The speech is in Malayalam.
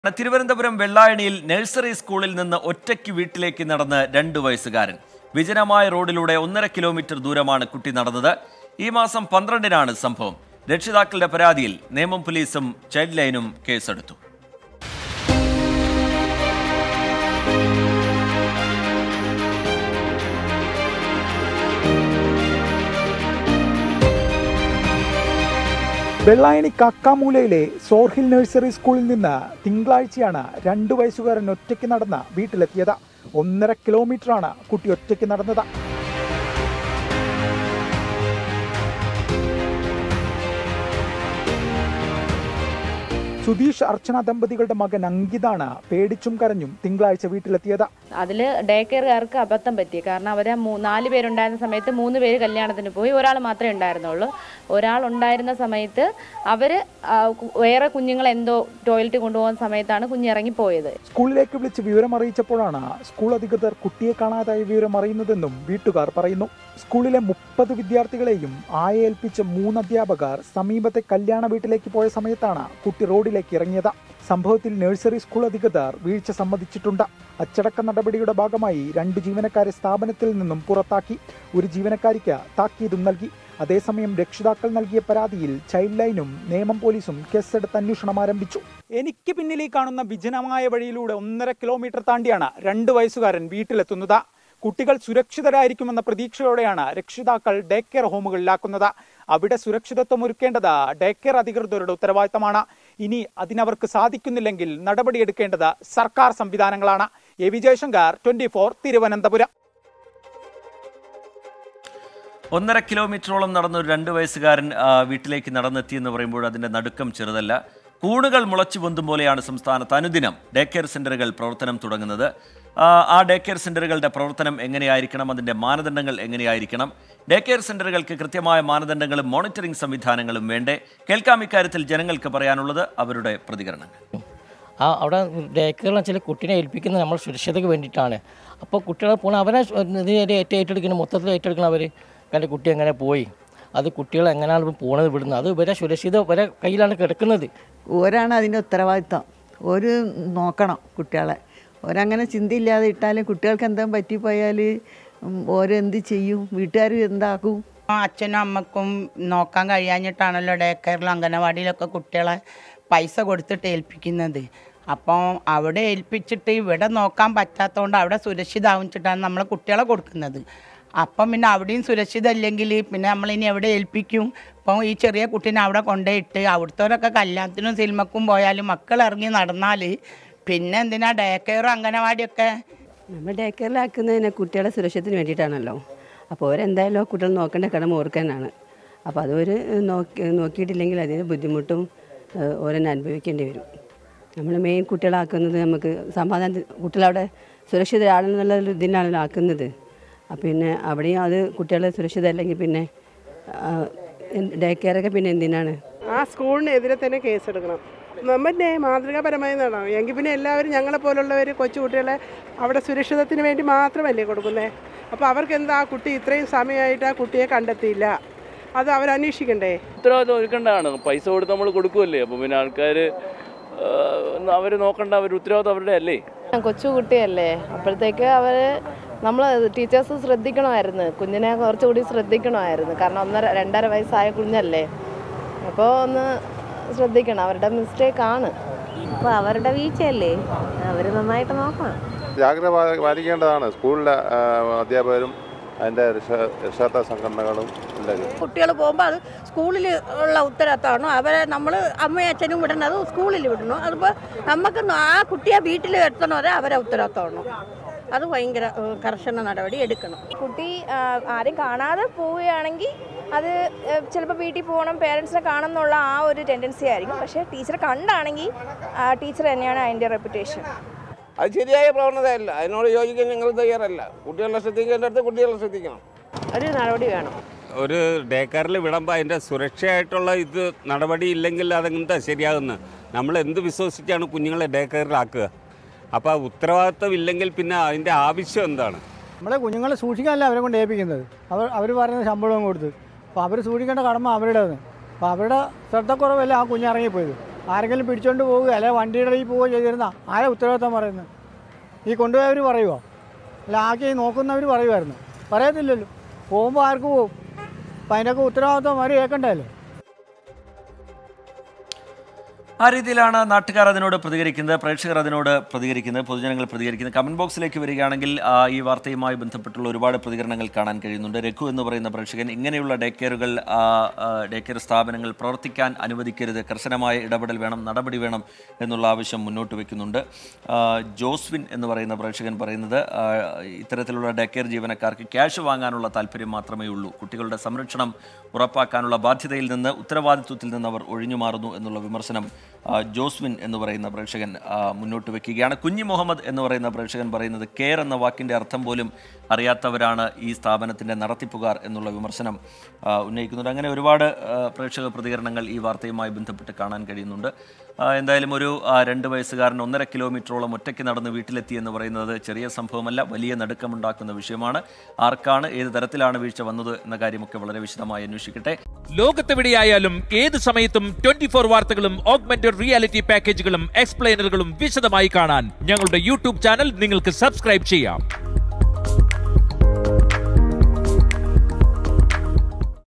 തിരുവനന്തപുരം വെള്ളായണിയിൽ നഴ്സറി സ്കൂളിൽ നിന്ന് ഒറ്റയ്ക്ക് വീട്ടിലേക്ക് നടന്ന് രണ്ടു വയസ്സുകാരൻ വിജനമായ റോഡിലൂടെ ഒന്നര കിലോമീറ്റർ ദൂരമാണ് കുട്ടി നടന്നത് ഈ മാസം പന്ത്രണ്ടിനാണ് സംഭവം രക്ഷിതാക്കളുടെ പരാതിയിൽ നേമം പോലീസും ചൈൽഡ് ലൈനും കേസെടുത്തു വെള്ളായണി കാക്കാമൂലയിലെ സോർഹിൽ നഴ്സറി സ്കൂളിൽ നിന്ന് തിങ്കളാഴ്ചയാണ് രണ്ടു വയസ്സുകാരൻ ഒറ്റയ്ക്ക് നടന്ന് വീട്ടിലെത്തിയത് ഒന്നര കിലോമീറ്ററാണ് കുട്ടി ഒറ്റയ്ക്ക് നടന്നത് സുധീഷ് അർച്ചന ദമ്പതികളുടെ മകൻ അങ്കിതാണ് പേടിച്ചും കരഞ്ഞും തിങ്കളാഴ്ച വീട്ടിലെത്തിയത് അതിൽ ഡേ കെയറുകാർക്ക് അബദ്ധം പറ്റി കാരണം അവർ നാല് പേരുണ്ടായിരുന്ന സമയത്ത് മൂന്ന് പേര് കല്യാണത്തിന് പോയി ഒരാൾ മാത്രമേ ഉണ്ടായിരുന്നുള്ളൂ ഒരാൾ ഉണ്ടായിരുന്ന സമയത്ത് അവർ വേറെ കുഞ്ഞുങ്ങൾ എന്തോ ടോയ്ലറ്റ് കൊണ്ടുപോകുന്ന സമയത്താണ് കുഞ്ഞിറങ്ങി പോയത് സ്കൂളിലേക്ക് വിളിച്ച് വിവരം അറിയിച്ചപ്പോഴാണ് സ്കൂൾ അധികൃതർ കുട്ടിയെ കാണാതായ വിവരം അറിയുന്നതെന്നും വീട്ടുകാർ പറയുന്നു സ്കൂളിലെ മുപ്പത് വിദ്യാർത്ഥികളെയും ആയേൽപ്പിച്ച മൂന്ന് അധ്യാപകർ സമീപത്തെ കല്യാണ വീട്ടിലേക്ക് പോയ സമയത്താണ് കുട്ടി റോഡിലേക്ക് ഇറങ്ങിയത് സംഭവത്തിൽ നഴ്സറി സ്കൂൾ അധികൃതർ വീഴ്ച സമ്മതിച്ചിട്ടുണ്ട് അച്ചടക്ക നടപടിയുടെ ഭാഗമായി രണ്ട് ജീവനക്കാരെ സ്ഥാപനത്തിൽ നിന്നും പുറത്താക്കി ഒരു ജീവനക്കാരിക്ക് താക്കീതും നൽകി അതേസമയം രക്ഷിതാക്കൾ നൽകിയ പരാതിയിൽ ചൈൽഡ് ലൈനും നേമം പോലീസും കേസെടുത്ത് അന്വേഷണം ആരംഭിച്ചു എനിക്ക് പിന്നിൽ ഈ കാണുന്ന വിജനമായ വഴിയിലൂടെ ഒന്നര കിലോമീറ്റർ താണ്ടിയാണ് രണ്ട് വയസ്സുകാരൻ വീട്ടിലെത്തുന്നത് കുട്ടികൾ സുരക്ഷിതരായിരിക്കുമെന്ന പ്രതീക്ഷയോടെയാണ് രക്ഷിതാക്കൾ ഡേ കെയർ ഹോമുകളിലാക്കുന്നത് അവിടെ സുരക്ഷിതത്വം ഒരുക്കേണ്ടത് ഡേ കെയർ അധികൃതരുടെ ഉത്തരവാദിത്തമാണ് ഇനി അതിനവർക്ക് സാധിക്കുന്നില്ലെങ്കിൽ നടപടിയെടുക്കേണ്ടത് സർക്കാർ സംവിധാനങ്ങളാണ് A V Jayashankar twenty four Thiruvananthapuram ഒന്നര കിലോമീറ്ററോളം നടന്ന ഒരു രണ്ട് വയസ്സുകാരൻ ആ, വീട്ടിലേക്ക് നടന്നെത്തി എന്ന് പറയുമ്പോൾ അതിന്റെ നടുക്കം ചെറുതല്ല കൂണുകൾ മുളച്ചു പൊന്തും പോലെയാണ് സംസ്ഥാനത്ത് അനുദിനം ഡേ കെയർ സെന്ററുകൾ പ്രവർത്തനം തുടങ്ങുന്നത് ആ, ആ ഡേ കെയർ സെന്ററുകളുടെ പ്രവർത്തനം എങ്ങനെയായിരിക്കണം അതിന്റെ മാനദണ്ഡങ്ങൾ എങ്ങനെയായിരിക്കണം ഡേ കെയർ സെന്ററുകൾക്ക് കൃത്യമായ മാനദണ്ഡങ്ങളും മോണിറ്ററിംഗ് സംവിധാനങ്ങളും വേണ്ടേ കേൾക്കാം ഇക്കാര്യത്തിൽ ജനങ്ങൾക്ക് പറയാനുള്ളത് അവരുടെ പ്രതികരണങ്ങൾ ആ അവിടെ ഡേക്കറിൽ വെച്ചാൽ കുട്ടീനെ ഏൽപ്പിക്കുന്നത് നമ്മൾ സുരക്ഷിതയ്ക്ക് വേണ്ടിയിട്ടാണ് അപ്പോൾ കുട്ടികളെ പോകണം അവരെ ഇത് ഏറ്റ ഏറ്റെടുക്കണം മൊത്തത്തിൽ ഏറ്റെടുക്കണം അവർ എൻ്റെ കുട്ടി എങ്ങനെ പോയി അത് കുട്ടികൾ എങ്ങനെയാണ് ഇപ്പം പോണത് വിടുന്നത് അത് ഇവരെ സുരക്ഷിത ഇവരെ കയ്യിലാണ് കിടക്കുന്നത് ഓരാണ് അതിൻ്റെ ഉത്തരവാദിത്തം ഒരു നോക്കണം കുട്ടികളെ ഓരങ്ങനെ ചിന്തയില്ലാതെ ഇട്ടാലും കുട്ടികൾക്ക് എന്തെങ്കിലും പറ്റിപ്പോയാൽ ഓരെന്ത് ചെയ്യും വീട്ടുകാർ എന്താക്കും ആ അച്ഛനും അമ്മക്കും നോക്കാൻ കഴിയാഞ്ഞിട്ടാണല്ലോ ഡേ കെയറിലും അംഗനവാടിയിലൊക്കെ കുട്ടികളെ പൈസ കൊടുത്തിട്ട് ഏൽപ്പിക്കുന്നത് അപ്പോൾ അവിടെ ഏൽപ്പിച്ചിട്ട് ഇവിടെ നോക്കാൻ പറ്റാത്തതുകൊണ്ട് അവിടെ സുരക്ഷിതാവിച്ചിട്ടാണ് നമ്മൾ കുട്ടികളെ കൊടുക്കുന്നത് അപ്പം പിന്നെ അവിടെയും സുരക്ഷിതമല്ലെങ്കിൽ പിന്നെ നമ്മളിനി എവിടെ ഏൽപ്പിക്കും അപ്പോൾ ഈ ചെറിയ കുട്ടീനെ അവിടെ കൊണ്ടുപോയിട്ട് അവിടുത്തോരൊക്കെ കല്യാണത്തിനും സിനിമക്കും പോയാലും മക്കൾ ഇറങ്ങി നടന്നാൽ പിന്നെ എന്തിനാ ഡേ കെയറും അംഗനവാടിയൊക്കെ നമ്മൾ ഡേ കെയറിലാക്കുന്നതിന് കുട്ടികളുടെ സുരക്ഷത്തിന് വേണ്ടിയിട്ടാണല്ലോ അപ്പോൾ അവരെന്തായാലും ആ കുട്ടികൾ നോക്കേണ്ട കടമ ഓർക്കാനാണ് അപ്പോൾ അതൊരു നോക്കി നോക്കിയിട്ടില്ലെങ്കിൽ അതിന് ബുദ്ധിമുട്ടും ഏഹ്, ഓരോന്നെ അനുഭവിക്കേണ്ടി വരും നമ്മൾ മെയിൻ കുട്ടികളാക്കുന്നത് നമുക്ക് സമാധാന കുട്ടികളവിടെ സുരക്ഷിതരാണെന്നുള്ള ഒരു ഇതിനാണല്ലോ ആക്കുന്നത് അപ്പം പിന്നെ അവിടെയും അത് കുട്ടികളെ സുരക്ഷിതമല്ലെങ്കിൽ പിന്നെ ഡേ കെയറൊക്കെ പിന്നെ എന്തിനാണ് ആ സ്കൂളിനെതിരെ തന്നെ കേസെടുക്കണം നമ്മുടെ മാതൃകാപരമായി നടണം എങ്കിൽ പിന്നെ എല്ലാവരും ഞങ്ങളെ പോലുള്ളവർ കൊച്ചുകുട്ടികളെ അവിടെ സുരക്ഷിതത്തിന് വേണ്ടി മാത്രമല്ലേ കൊടുക്കുന്നത് അപ്പോൾ അവർക്ക് എന്താ ആ കുട്ടി ഇത്രയും സമയമായിട്ട് ആ കുട്ടിയെ കണ്ടെത്തിയില്ല അത് അവർ അന്വേഷിക്കണ്ടേ ഉത്തരവാദിത്വം ഒരുക്കേണ്ടതാണ് പൈസ കൊടുത്ത് നമ്മൾ കൊടുക്കുമല്ലേ അപ്പം പിന്നെ ആൾക്കാർ അവർ നോക്കണ്ട അവർ ഉത്തരവാദിത്വം അവരുടെ അല്ലേ കൊച്ചു കുട്ടിയല്ലേ അപ്പോഴത്തേക്ക് അവർ നമ്മൾ ടീച്ചേഴ്സ് ശ്രദ്ധിക്കണമായിരുന്നു കുഞ്ഞിനെ കുറച്ചുകൂടി ശ്രദ്ധിക്കണമായിരുന്നു കാരണം ഒന്നര രണ്ടര വയസ്സായ കുഞ്ഞല്ലേ അപ്പോൾ ഒന്ന് ശ്രദ്ധിക്കണം അവരുടെ മിസ്റ്റേക്ക് ആണ് അപ്പോൾ അവരുടെ വീഴ്ചയല്ലേ അവർ നന്നായിട്ട് നോക്കണം ജാഗ്രത പാ- പാലിക്കേണ്ടതാണ് സ്കൂളിലെ ആ, അധ്യാപകരും അതിൻ്റെ രക്ഷ- രക്ഷാകർത്ത സംഘടനകളും എല്ലാവരും കുട്ടികൾ പോകുമ്പോൾ അത് സ്കൂളിൽ ഉള്ള ഉത്തരവാദിത്തമാണ് അവരെ നമ്മൾ അമ്മയും അച്ഛനും വിടേണ്ടത് സ്കൂളിൽ വിടണം അതിപ്പോൾ നമുക്ക് ആ കുട്ടിയെ വീട്ടിൽ എത്തണവരെ അവരെ ഉത്തരവാദിത്തമാണ് അത് ഭയങ്കര ഏഹ്, കർശന നടപടി എടുക്കണം കുട്ടി ആ, ആരും കാണാതെ പോവുകയാണെങ്കിൽ അത് ചിലപ്പോൾ വീട്ടിൽ പോകണം പേരൻസിനെ കാണണം എന്നുള്ള ആ ഒരു ടെൻഡൻസി ആയിരിക്കും പക്ഷേ ടീച്ചറെ കണ്ടാണെങ്കിൽ ടീച്ചർ തന്നെയാണ് അതിൻ്റെ റെപ്യൂട്ടേഷൻ അത് ശരിയായ പ്രവണതയല്ല അതിനോട് യോജിക്കാൻ ഞങ്ങൾ തയ്യാറല്ല കുട്ടികളെ ശ്രദ്ധിക്കേണ്ടടുത്ത് കുട്ടികളെ ശ്രദ്ധിക്കണം ഒരു നടപടി വേണം ഒരു ഡേ കെയറിൽ വിടുമ്പോൾ അതിൻ്റെ സുരക്ഷയായിട്ടുള്ള ഇത് നടപടി ഇല്ലെങ്കിൽ അതെന്താ ശരിയാകുന്നത് നമ്മൾ എന്ത് വിശ്വസിച്ചാണ് കുഞ്ഞുങ്ങളെ ഡേ കെയറിലാക്കുക അപ്പോൾ ഉത്തരവാദിത്വം ഇല്ലെങ്കിൽ പിന്നെ അതിൻ്റെ ആവശ്യം എന്താണ് നമ്മളെ കുഞ്ഞുങ്ങളെ സൂക്ഷിക്കാനല്ല അവരെ കൊണ്ട് ഏൽപ്പിക്കുന്നത് അവർ അവർ പറയുന്ന ശമ്പളവും കൊടുത്ത് അപ്പോൾ അവർ സൂക്ഷിക്കേണ്ട കടമ അവരുടേത് അപ്പോൾ അവരുടെ ശ്രദ്ധക്കുറവല്ല ആ കുഞ്ഞിറങ്ങിപ്പോയത് ആരെങ്കിലും പിടിച്ചോണ്ട് പോവുക അല്ലെങ്കിൽ വണ്ടിയുടെ ഇടയിൽ പോവുകയോ ചെയ്തിരുന്ന ആരെ ഉത്തരവാദിത്തം പറയുന്നത് ഈ കൊണ്ടുപോയവർ പറയുമോ അല്ല ആക്കി നോക്കുന്നവർ പറയുമായിരുന്നു പറയത്തില്ലല്ലോ പോകുമ്പോൾ ആർക്ക് പോകും അപ്പം അതിൻ്റെയൊക്കെ ഉത്തരവാദിത്തം അവർ കേൾക്കണ്ടല്ലോ ആ രീതിയിലാണ് നാട്ടുകാർ അതിനോട് പ്രതികരിക്കുന്നത് പ്രേക്ഷകർ അതിനോട് പ്രതികരിക്കുന്നത് പൊതുജനങ്ങൾ പ്രതികരിക്കുന്നത് കമന്റ് ബോക്സിലേക്ക് വരികയാണെങ്കിൽ ആ, ഈ വാർത്തയുമായി ബന്ധപ്പെട്ടുള്ള ഒരുപാട് പ്രതികരണങ്ങൾ കാണാൻ കഴിയുന്നുണ്ട് രഘു എന്ന് പറയുന്ന പ്രേക്ഷകൻ ഇങ്ങനെയുള്ള ഡേ കെയറുകൾ ഡേ കെയർ സ്ഥാപനങ്ങൾ പ്രവർത്തിക്കാൻ അനുവദിക്കരുത് കർശനമായ ഇടപെടൽ വേണം നടപടി വേണം എന്നുള്ള ആവശ്യം മുന്നോട്ട് വെക്കുന്നുണ്ട് ആ, ജോസ്വിൻ എന്ന് പറയുന്ന പ്രേക്ഷകൻ പറയുന്നത് ആ, ഇത്തരത്തിലുള്ള ഡേ കെയർ ജീവനക്കാർക്ക് ക്യാഷ് വാങ്ങാനുള്ള താല്പര്യം മാത്രമേ ഉള്ളൂ കുട്ടികളുടെ സംരക്ഷണം ഉറപ്പാക്കാനുള്ള ബാധ്യതയിൽ നിന്ന് ഉത്തരവാദിത്വത്തിൽ നിന്ന് അവർ ഒഴിഞ്ഞു മാറുന്നു എന്നുള്ള വിമർശനം ആ, ജോസ്വിൻ എന്ന് പറയുന്ന പ്രേക്ഷകൻ ആ, മുന്നോട്ട് വെക്കുകയാണ് കുഞ്ഞി മുഹമ്മദ് എന്ന് പറയുന്ന പ്രേക്ഷകൻ പറയുന്നത് കെയർ എന്ന വാക്കിൻ്റെ അർത്ഥം പോലും അറിയാത്തവരാണ് ഈ സ്ഥാപനത്തിൻ്റെ നടത്തിപ്പുകാർ എന്നുള്ള വിമർശനം ആ, ഉന്നയിക്കുന്നുണ്ട് അങ്ങനെ ഒരുപാട് ആ, പ്രേക്ഷക പ്രതികരണങ്ങൾ ഈ വാർത്തയുമായി ബന്ധപ്പെട്ട് കാണാൻ കഴിയുന്നുണ്ട് ആ, എന്തായാലും ഒരു ആ, രണ്ട് വയസ്സുകാരൻ ഒന്നര കിലോമീറ്ററോളം ഒറ്റയ്ക്ക് നടന്ന് വീട്ടിലെത്തി എന്ന് പറയുന്നത് ചെറിയ സംഭവമല്ല വലിയ നടുക്കമുണ്ടാക്കുന്ന വിഷയമാണ് ആർക്കാണ് ഏത് തരത്തിലാണ് വീഴ്ച വന്നത് എന്ന കാര്യമൊക്കെ വളരെ വിശദമായി അന്വേഷിക്കട്ടെ ലോകത്തെവിടെയായാലും ഏത് സമയത്തും ട്വന്റി ഫോർ വാർത്തകളും ഓഗ്മെന്റഡ് റിയാലിറ്റി പാക്കേജുകളും എക്സ്പ്ലെയിനറുകളും വിശദമായി കാണാൻ ഞങ്ങളുടെ യൂട്യൂബ് ചാനൽ നിങ്ങൾക്ക് സബ്സ്ക്രൈബ് ചെയ്യാം